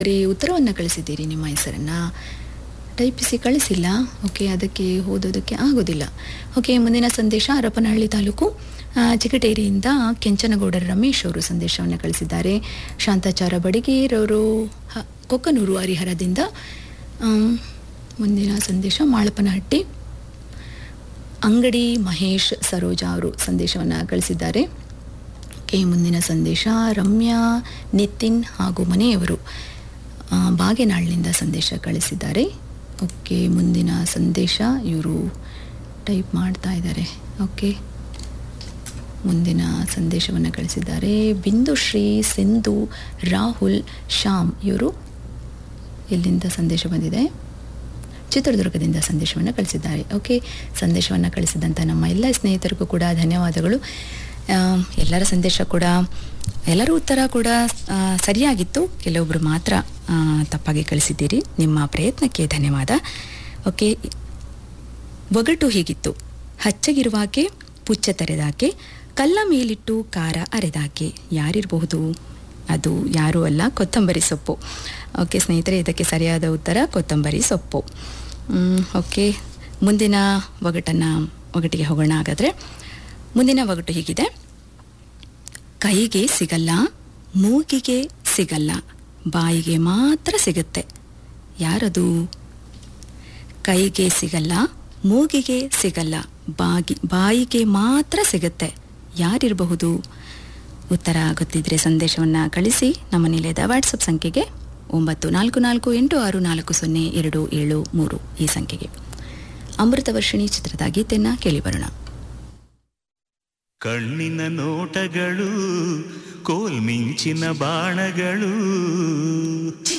ಬರೀ ಉತ್ತರವನ್ನು ಕಳಿಸಿದ್ದೀರಿ ನಿಮ್ಮ ಹೆಸರನ್ನು ಟೈಪಿಸಿ ಕಳಿಸಿಲ್ಲ ಓಕೆ ಅದಕ್ಕೆ ಓದೋದಕ್ಕೆ ಆಗೋದಿಲ್ಲ ಓಕೆ ಮುಂದಿನ ಸಂದೇಶ ಹರಪನಹಳ್ಳಿ ತಾಲೂಕು ಆ, ಚಿಕಟೇರಿಯಿಂದ ಕೆಂಚನಗೌಡರ ರಮೇಶ್ ಅವರು ಸಂದೇಶವನ್ನು ಕಳಿಸಿದ್ದಾರೆ ಶಾಂತಾಚಾರ ಬಡಿಗೇರವರು ಹ ಕೊಕ್ಕನೂರು ಹರಿಹರದಿಂದ ಆಮ್, ಮುಂದಿನ ಸಂದೇಶ ಮಾಳಪ್ಪನಹಟ್ಟಿ ಅಂಗಡಿ ಮಹೇಶ್ ಸರೋಜಾ ಅವರು ಸಂದೇಶವನ್ನು ಕಳಿಸಿದ್ದಾರೆ ಓಕೆ ಮುಂದಿನ ಸಂದೇಶ ರಮ್ಯಾ ನಿತಿನ್ ಹಾಗೂ ಮನೆಯವರು ಆ, ಬಾಗೇನಾಳಿನಿಂದ ಸಂದೇಶ ಕಳಿಸಿದ್ದಾರೆ ಓಕೆ ಮುಂದಿನ ಸಂದೇಶ ಇವರು ಟೈಪ್ ಮಾಡ್ತಾ ಇದ್ದಾರೆ ಓಕೆ ಮುಂದಿನ ಸಂದೇಶವನ್ನು ಕಳಿಸಿದ್ದಾರೆ ಬಿಂದುಶ್ರೀ ಸಿಂಧು ರಾಹುಲ್ ಶ್ಯಾಮ್ ಇವರು ಎಲ್ಲಿಂದ ಸಂದೇಶ ಬಂದಿದೆ ಚಿತ್ರದುರ್ಗದಿಂದ ಸಂದೇಶವನ್ನು ಕಳಿಸಿದ್ದಾರೆ ಓಕೆ ಸಂದೇಶವನ್ನು ಕಳಿಸಿದಂಥ ನಮ್ಮ ಎಲ್ಲ ಸ್ನೇಹಿತರಿಗೂ ಕೂಡ ಧನ್ಯವಾದಗಳು ಆ, ಎಲ್ಲರ ಸಂದೇಶ ಕೂಡ ಎಲ್ಲರ ಉತ್ತರ ಕೂಡ ಆ, ಸರಿಯಾಗಿತ್ತು ಕೆಲವೊಬ್ಬರು ಮಾತ್ರ ಆ, ತಪ್ಪಾಗಿ ಕಳಿಸಿದ್ದೀರಿ ನಿಮ್ಮ ಪ್ರಯತ್ನಕ್ಕೆ ಧನ್ಯವಾದ ಓಕೆ ಒಗಟು ಹೀಗಿತ್ತು ಹಚ್ಚಗಿರುವಾಕೆ ಪುಚ್ಚ ತೆರೆದಾಕೆ ಕಲ್ಲ ಮೇಲಿಟ್ಟು ಖಾರ ಅರೆದಾಕೆ ಯಾರಿರಬಹುದು ಅದು ಯಾರೂ ಅಲ್ಲ ಕೊತ್ತಂಬರಿ ಸೊಪ್ಪು ಓಕೆ ಸ್ನೇಹಿತರೆ ಇದಕ್ಕೆ ಸರಿಯಾದ ಉತ್ತರ ಕೊತ್ತಂಬರಿ ಸೊಪ್ಪು ಮ್, ಓಕೆ ಮುಂದಿನ ಒಗಟನ್ನು ಒಗಟಿಗೆ ಹೋಗೋಣ ಹಾಗಾದರೆ ಮುಂದಿನ ಒಗಟು ಹೀಗಿದೆ ಕೈಗೆ ಸಿಗಲ್ಲ ಮೂಗಿಗೆ ಸಿಗಲ್ಲ ಬಾಯಿಗೆ ಮಾತ್ರ ಸಿಗುತ್ತೆ ಯಾರದು ಕೈಗೆ ಸಿಗಲ್ಲ ಮೂಗಿಗೆ ಸಿಗಲ್ಲ ಬಾಗಿ ಬಾಯಿಗೆ ಮಾತ್ರ ಸಿಗುತ್ತೆ ಯಾರಿರಬಹುದು ಉತ್ತರ ಗೊತ್ತಿದ್ರೆ ಸಂದೇಶವನ್ನು ಕಳಿಸಿ ನಮ್ಮ ನಿಲಯದ ವಾಟ್ಸಪ್ ಸಂಖ್ಯೆಗೆ ಒಂಬತ್ತು ನಾಲ್ಕು ನಾಲ್ಕು ಎಂಟು ಆರು ನಾಲ್ಕು ಸೊನ್ನೆ ಎರಡು ಏಳು ಮೂರು ಈ ಸಂಖ್ಯೆಗೆ ಅಮೃತ ವರ್ಷಿಣಿ ಚಿತ್ರದ ಗೀತೆಯನ್ನು ಕೇಳಿಬರೋಣ ಕಣ್ಣಿನ ನೋಟಗಳು ಕೋಲ್ಮಿಂಚಿನ ಬಾಣಗಳು